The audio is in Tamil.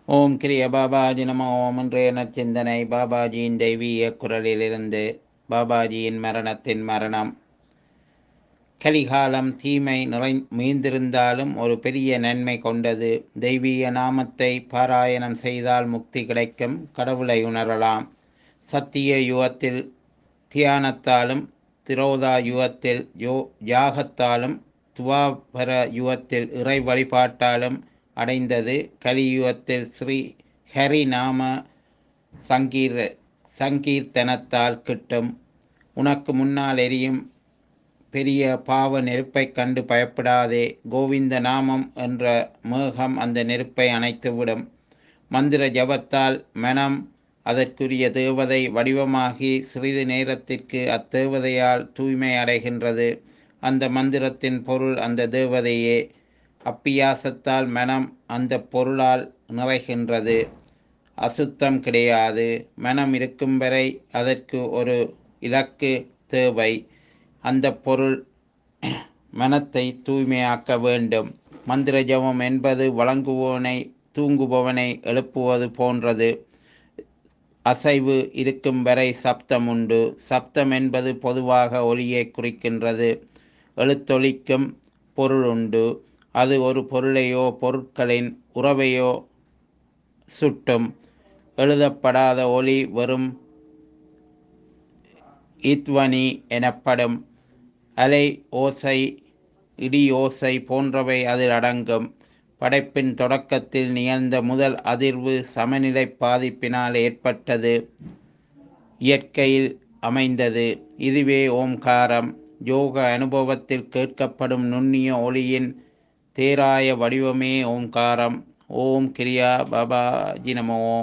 ஓம் கிரிய பாபாஜி நம ஓம் இன்றைய நற்சிந்தனை பாபாஜியின் தெய்வீக குரலிலிருந்து பாபாஜியின் மரணத்தின் மரணம் கலிகாலம் தீமை நிறை மீந்திருந்தாலும் ஒரு பெரிய நன்மை கொண்டது தெய்வீக நாமத்தை பாராயணம் செய்தால் முக்தி கிடைக்கும் கடவுளை உணரலாம் சத்திய யுகத்தில் தியானத்தாலும் திரோதா யுகத்தில் யோ யாகத்தாலும் துவாபர யுகத்தில் இறை வழிபாட்டாலும் அடைந்தது கலியுகத்தில் ஸ்ரீ ஹரி நாம சங்கீர் சங்கீர்த்தனத்தால் கிட்டும் உனக்கு முன்னால் எரியும் பெரிய பாவ நெருப்பைக் கண்டு பயப்படாதே கோவிந்த நாமம் என்ற மேகம் அந்த நெருப்பை அணைத்துவிடும் மந்திர ஜபத்தால் மனம் அதற்குரிய தேவதை வடிவமாகி சிறிது நேரத்திற்கு அத்தேவதையால் தூய்மை அடைகின்றது அந்த மந்திரத்தின் பொருள் அந்த தேவதையே அப்பியாசத்தால் மனம் அந்த பொருளால் நிறைகின்றது அசுத்தம் கிடையாது மனம் இருக்கும் வரை அதற்கு ஒரு இலக்கு தேவை அந்த பொருள் மனத்தை தூய்மையாக்க வேண்டும் மந்திர ஜபம் என்பது வழங்குவோனை தூங்குபவனை எழுப்புவது போன்றது அசைவு இருக்கும் வரை சப்தம் உண்டு சப்தம் என்பது பொதுவாக ஒளியை குறிக்கின்றது எழுத்தொழிக்கும் பொருள் உண்டு அது ஒரு பொருளையோ பொருட்களின் உறவையோ சுட்டும் எழுதப்படாத ஒளி வெறும் இத்வனி எனப்படும் அலை ஓசை இடி ஓசை போன்றவை அதில் அடங்கும் படைப்பின் தொடக்கத்தில் நிகழ்ந்த முதல் அதிர்வு சமநிலை பாதிப்பினால் ஏற்பட்டது இயற்கையில் அமைந்தது இதுவே ஓம்காரம் யோக அனுபவத்தில் கேட்கப்படும் நுண்ணிய ஒளியின் தேராய வடிவமே ஓம்காரம் ஓம் கிரியா பாபாஜி நமோ